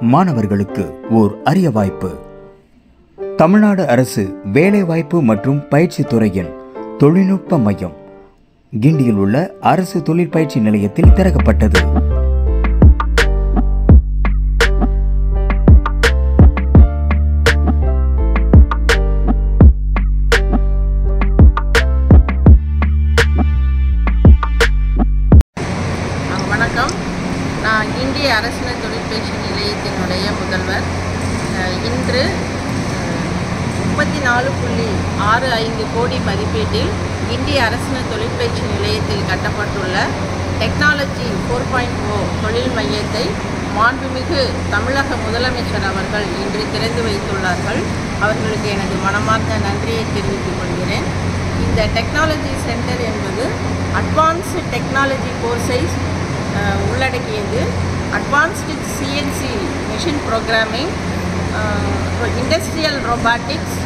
மாணவர்களுக்கு ஓர் அரிய வாய்ப்பு தமிழ்நாடு அரசு வேலைவாய்ப்பு மற்றும் பயிற்சி துறையின் தொழில்நுட்ப மையம் கிண்டியில் உள்ள அரசு தொழிற்பயிற்சி நிலையத்தில் திறக்கப்பட்டது ஆ, வணக்கம் நான் இந்திய அரசின தொழிற்பயிற்சி நிலையத்தினுடைய முதல்வர் அஹ், இன்று முப்பத்தி நாலு புள்ளி ஆறு ஐந்து கோடி மதிப்பீட்டில் இந்திய அரசின தொழிற்பயிற்சி நிலையத்தில் கட்டப்பட்டுள்ள டெக்னாலஜி ஃபோர் பாயிண்ட் ஓ தொழில் மையத்தை மாண்புமிகு தமிழக முதலமைச்சர் அவர்கள் இன்று திறந்து வைத்துள்ளார்கள் அவர்களுக்கு எனது மனமார்ந்த நன்றியை தெரிவித்துக் கொள்கிறேன் இந்த டெக்னாலஜி சென்டர் என்பது அட்வான்ஸ்டு டெக்னாலஜி கோர்ஸை அஹ், உள்ளடக்கியது advanced CNC machine programming industrial robotics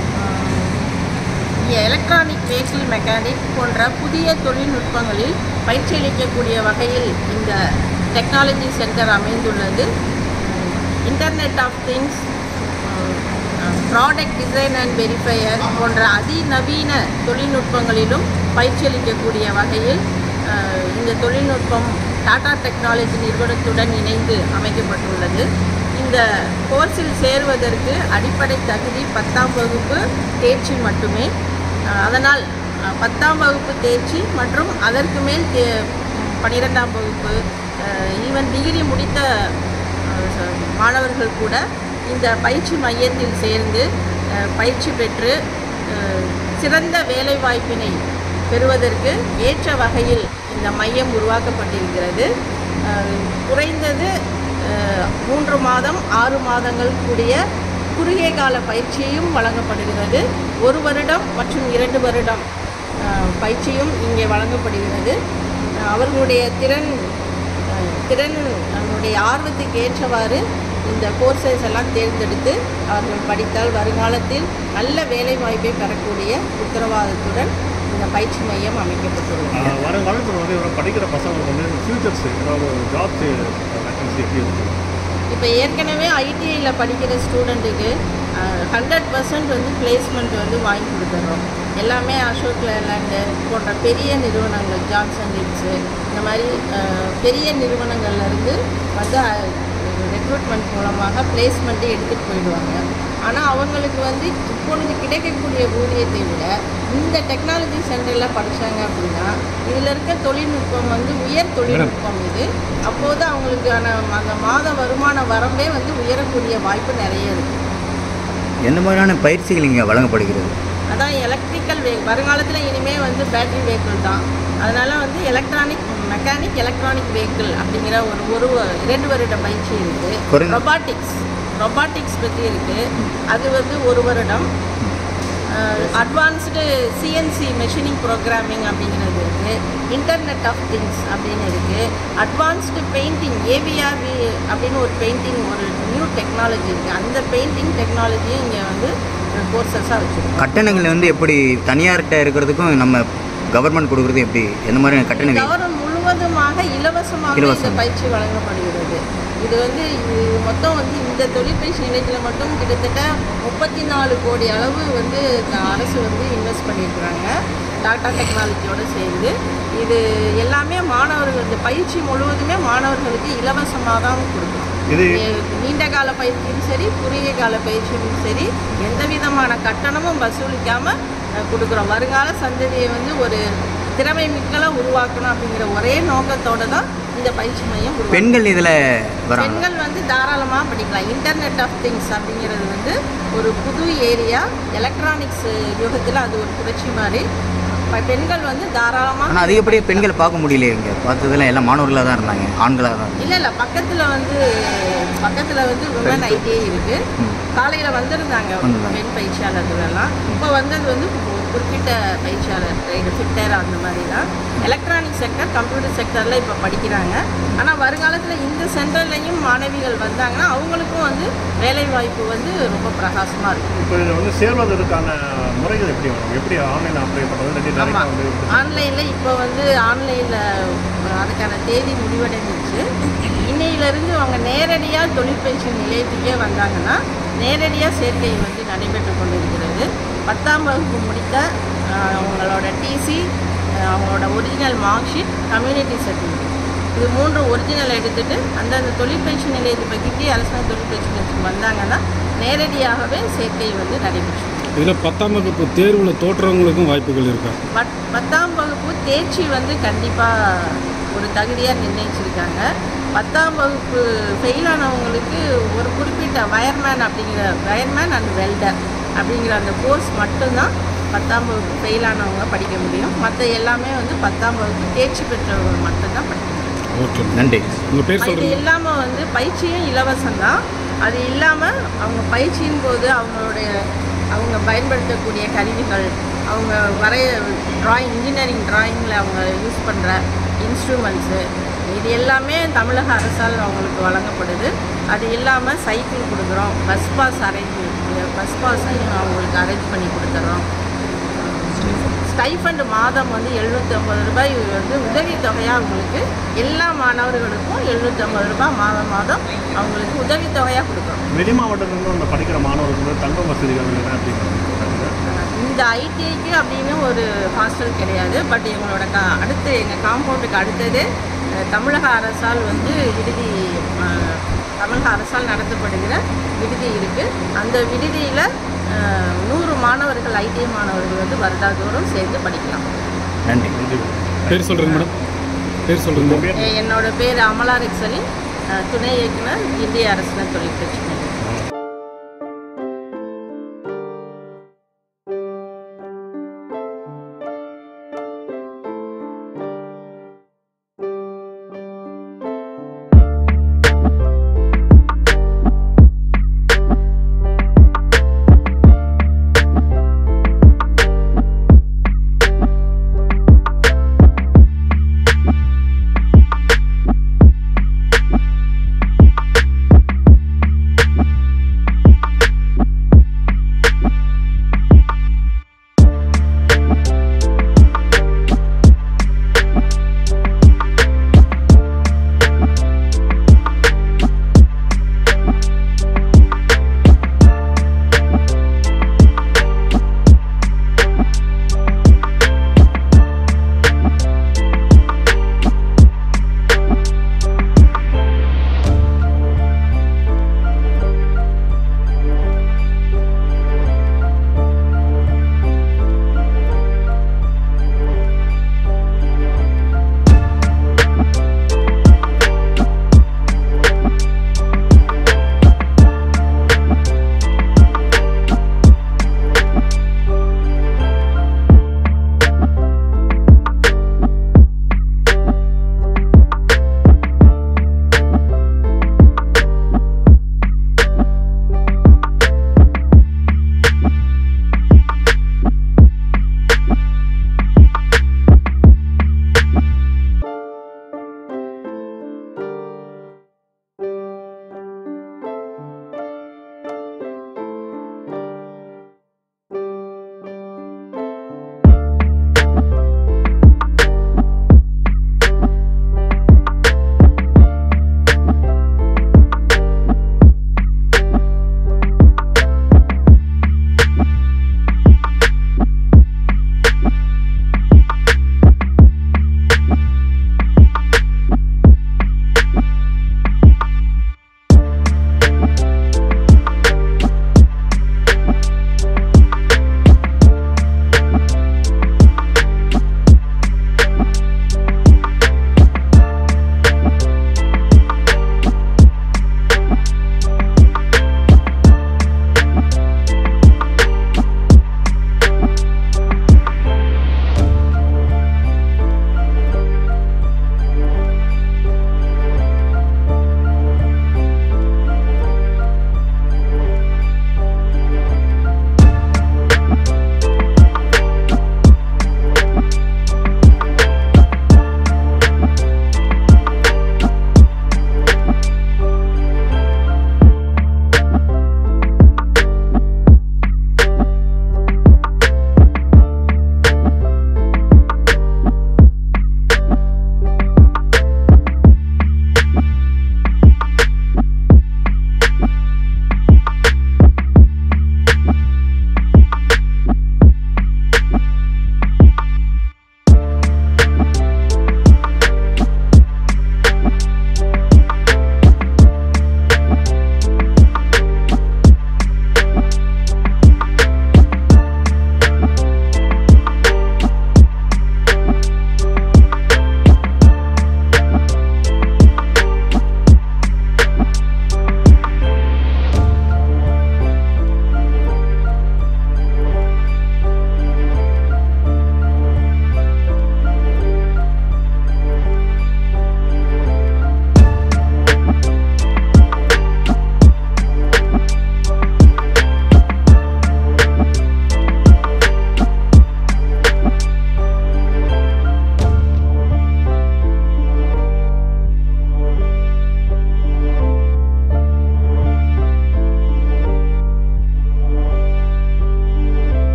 electronic vehicle mechanic போன்ற புதிய தொழில்நுட்பங்களில் பயிற்சியளிக்கக்கூடிய வகையில் இந்த டெக்னாலஜி சென்டர் அமைந்துள்ளது internet of things product design and verifier போன்ற அதிநவீன தொழில்நுட்பங்களிலும் பயிற்சியளிக்கக்கூடிய வகையில் அஹ், இந்த தொழில்நுட்பம் டாடா டெக்னாலஜி நிறுவனத்துடன் இணைந்து அமைக்கப்பட்டுள்ளது இந்த கோர்ஸில் சேருவதற்கு அடிப்படை தகுதி பத்தாம் வகுப்பு தேர்ச்சி மட்டுமே அஹ், அதனால் அஹ், பத்தாம் வகுப்பு தேர்ச்சி மற்றும் அதற்கு மேல் தே பன்னிரெண்டாம் வகுப்பு ஈவன் டிகிரி முடித்த அஹ், ச- மாணவர்கள் கூட இந்த பயிற்சி மையத்தில் சேர்ந்து அஹ், பயிற்சி பெற்று அஹ், சிறந்த வேலைவாய்ப்பினை பெறுவதற்கு ஏற்ற வகையில் இந்த மையம் உருவாக்கப்பட்டிருக்கிறது அஹ், குறைந்தது அஹ், மூன்று மாதம் ஆறு மாதங்கள் கூடிய குறுகிய கால பயிற்சியும் வழங்கப்படுகிறது ஒரு வருடம் மற்றும் இரண்டு வருடம் அஹ், பயிற்சியும் இங்கே வழங்கப்படுகிறது அஹ், அவர்களுடைய திறன் அஹ், திறன் அவர்களுடைய ஆர்வத்துக்கு ஏற்றவாறு இந்த கோர்சஸ் எல்லாம் தேர்ந்தெடுத்து அவர்கள் படித்தால் வருங்காலத்தில் நல்ல வேலை வாய்ப்பை பெறக்கூடிய உத்தரவாதத்துடன் இந்த பயிற்சி மையம் அமைக்கப்பட்டுள்ளது ஆஹ் வருங்காலத்தில் வந்து இவங்க படிக்கிற பசங்களுக்கு வந்து ஃபியூச்சர்ஸ் ஏதாவது ஜாப் வேகன்சி எப்படி இருக்கும் இப்போ ஏற்கனவே ஐடிஐயில் படிக்கிற ஸ்டூடெண்ட்டுக்கு ஹண்ட்ரட் பர்சன்ட் வந்து பிளேஸ்மெண்ட் வந்து வாங்கி கொடுத்துட்றோம் எல்லாமே அசோக் லேலாண்டு போன்ற பெரிய நிறுவனங்கள் ஜான்சன் லிட்ஸு இந்த மாதிரி அஹ், பெரிய நிறுவனங்கள்லேருந்து வந்து ரெக்ரூட்மெண்ட் மூலமாக பிளேஸ்மெண்ட்டு எடுத்துகிட்டு போயிடுவாங்க ஆனால் அவங்களுக்கு வந்து இப்பொழுது கிடைக்கக்கூடிய ஊதியத்தை விட இந்த டெக்னாலஜி சென்டரில் படித்தாங்க அப்படின்னா இதில் இருக்க தொழில்நுட்பம் வந்து உயர் தொழில்நுட்பம் இது அப்போது அவங்களுக்கான அந்த மாத வருமான வரம்பே வந்து உயரக்கூடிய வாய்ப்பு நிறைய இருக்குது எந்த மாதிரியான பயிற்சிகள் இங்கே வழங்கப்படுகிறது அதான் எலக்ட்ரிக்கல் வே வருங்காலத்தில் இனிமேல் வந்து பேட்டரி வெஹிக்கிள் தான் அதனால் வந்து எலக்ட்ரானிக் மெக்கானிக் எலக்ட்ரானிக் வெஹிக்கிள் அப்படிங்கிற ஒரு ஒரு வ- இரண்டு வருட பயிற்சி இருக்குது குறைந்த- ரொபாட்டிக்ஸ் ரொபாட்டிக்ஸ் பற்றி இருக்குது அது வந்து ஒரு வருடம் அட்வான்ஸ்டு சிஎன்சி மெஷினிங் ப்ரோக்ராமிங் அப்படிங்கிறது இருக்குது இன்டர்நெட் ஆஃப் திங்ஸ் அப்படின்னு இருக்குது அட்வான்ஸ்டு பெயிண்டிங் ஏவிஆர்வி அப்படின்னு ஒரு பெயிண்டிங் ஒரு நியூ டெக்னாலஜி இருக்குது அந்த பெயிண்டிங் டெக்னாலஜியும் இங்கே வந்து கோர்சஸாக வச்சுருக்கோம் கட்டணங்கள் வந்து எப்படி தனியார்கிட்ட இருக்கிறதுக்கும் நம்ம கவர்மெண்ட் கொடுக்குறது எப்படி எந்த மாதிரியான கட்டண வி- கவர்மெண்ட் முழுவதுமாக இலவசமாக இந்த இலவசம். பயிற்சி வழங்கப்படுகிறது இது வந்து இது மொத்தம் வந்து இந்த தொழிற்பயிற்சி நிலையத்தில் மட்டும் கிட்டத்தட்ட முப்பத்தி நாலு கோடி அளவு வந்து த- அரசு வந்து இன்வெஸ்ட் பண்ணியிருக்கிறாங்க டாடா டெக்னாலஜியோடு சேர்ந்து இது எல்லாமே மாணவர்கள் இந்த பயிற்சி முழுவதுமே மாணவர்களுக்கு இலவசமாக தான் கொடுக்குறோம் இது எ- நீண்ட கால பயிற்சியும் சரி குறுகிய கால பயிற்சியும் சரி எந்த விதமான கட்டணமும் வசூலிக்காமல் கொடுக்குறோம் வருங்கால சந்ததியை வந்து ஒரு திறமை மிக்கலாக உருவாக்கணும் அப்படிங்கிற ஒரே நோக்கத்தோட தான் இந்த பயிற்சி மையம் உருவாக்கும் பெண்கள் இதில் வராங்க பெண்கள் வந்து தாராளமாக படிக்கலாம் இன்டர்நெட் ஆஃப் திங்ஸ் அப்படிங்கிறது வந்து ஒரு புது ஏரியா எலக்ட்ரானிக்ஸ் யுகத்தில் அது ஒரு புரட்சி மாதிரி ப- பெண்கள் வந்து தாராளமாக ஆனால் அதிகப்படியாக பெண்கள் பார்க்க முடியல இங்கே பார்த்ததுல எல்லாம் மாணவர்களாக தான் இருந்தாங்க ஆண்களாக தான் இருந்தாங்க. இல்லை இல்லை பக்கத்தில் வந்து பக்கத்தில் வந்து உமன் ஐடிஐ இருக்குது ம். காலையில் வந்திருந்தாங்க வந்திருந்தாங்க. பெண் பயிற்சியாளர்கள் எல்லாம் இப்போ வந்தது வந்து ஒரு குறிப்பிட்ட பயிற்சியாளர் இது ஃபிட்டர் அந்த மாதிரி தான் எலக்ட்ரானிக் செக்டர் கம்ப்யூட்டர் செக்டரில் இப்போ படிக்கிறாங்க ஆனால் வருங்காலத்தில் இந்த சென்டர்லையும் மாணவிகள் வந்தாங்கன்னா அவங்களுக்கும் வந்து வேலை வாய்ப்பு வந்து ரொம்ப பிரகாசமாக இருக்கும் இப்போ இதில் வந்து சேர்வதற்கான முறைகள் எப்படி வரும் எப்படி ஆன்லைன் அப்ளை பண்ணுறது இல்லாட்டி டேரெக்டாக ஆமாம் வந்து ஆன்லைனில் இப்போ வந்து ஆன்லைனில் அதுக்கான தேதி முடிவடைஞ்சிச்சு இனி ஐடிஐயிலிருந்து அவங்க நேரடியாக தொழிற்பயிற்சி நிலையத்துக்கே வந்தாங்கன்னா நேரடியாக சேர்க்கை வந்து நடைபெற்று கொண்டிருக்கிறது பத்தாம் வகுப்பு முடித்த ஆஹ், அவங்களோட டிசி அவங்களோட original mark sheet community certificate இது மூன்று ஒரிஜினல் எடுத்துட்டு அந்தந்த தொழிற்பயிற்சி நிலையத்தை பற்றி அரசாங்க தொழிற்பயிற்சி நிலையத்துக்கு வந்தாங்கன்னா நேரடியாகவே சேர்க்கை வந்து நடைபெற்று இதில் பத்தாம் வகுப்பு தேர்வில் தோற்றவங்களுக்கும் வாய்ப்புகள் இருக்கா பட் பத்தாம் வகுப்பு தேர்ச்சி வந்து கண்டிப்பாக ஒரு தகுதியாக நிர்ணயிச்சிருக்காங்க பத்தாம் வகுப்பு ஃபெயிலானவங்களுக்கு ஒரு குறிப்பிட்ட வயர்மேன் அப்படிங்கிற வயர்மேன் அண்ட் வெல்டர் அப்படிங்கிற அந்த கோர்ஸ் மட்டும்தான் பத்தாம் வகுப்பு ஃபெயிலானவங்க படிக்க முடியும் மற்ற எல்லாமே வந்து பத்தாம் வகுப்பு தேர்ச்சி பெற்றவங்க மட்டும்தான் படிக்க முடியும் ஓகே நன்றி உங்கள் பேர் இது சொல்கிறீங்க இல்லாமல் வந்து பயிற்சியும் இலவசம்தான் அது இல்லாமல் அவங்க பயிற்சியின் போது அவங்களுடைய அவங்க பயன்படுத்தக்கூடிய கருவிகள் அவங்க வரைய ட்ராயிங் இன்ஜினியரிங் ட்ராயிங்கில் அவங்க யூஸ் பண்ணுற இன்ஸ்ட்ருமெண்ட்ஸு இது எல்லாமே தமிழக அரசால் அவங்களுக்கு வழங்கப்படுது அது இல்லாமல் சைக்கிள் கொடுக்குறோம் பஸ் பாஸ் அரேஞ்ச் பஸ் பாஸையும் அவங்களுக்கு அரேஞ்ச் பண்ணி கொடுத்துட்றோம் ஸ்டைஃபண்ட் மாதம் வந்து எழுநூற்றி ஐம்பது ரூபாய் வந்து உதவித்தொகையாக அவங்களுக்கு எல்லா மாணவர்களுக்கும் எழுநூற்றி ஐம்பது ரூபாய் மாதம் மாதம் அவங்களுக்கு உதவித்தொகையாக கொடுக்குறோம் வெளி மாவட்டத்திலிருந்து அந்த படிக்கிற மாணவர்களுக்கு வந்து தங்க வசதிகள் என்ன அப்படின்னு இந்த ஐடிஐக்கு அப்படின்னு ஒரு ஹாஸ்டல் கிடையாது பட் எங்களோட கா அடுத்து எங்கள் காம்பவுண்டுக்கு அடுத்தது அஹ், தமிழக அரசால் வந்து விடுதி அஹ், தமிழக அரசால் நடத்தப்படுகிற விடுதி இருக்குது அந்த விடுதியில் நூறு மாணவர்கள் ஐடிஐ மாணவர்கள் வந்து வருடாதோறும் சேர்ந்து படிக்கலாம் நன்றி பேர் சொல்கிறீங்க மேடம் பேர் சொல்கிறீங்க எ- என்னோட பேர் அமலா ரெக்ஸலின் அஹ், துணை இயக்குனர் இந்திய அரசினர் தொழிற்பயிற்சி நிலையம்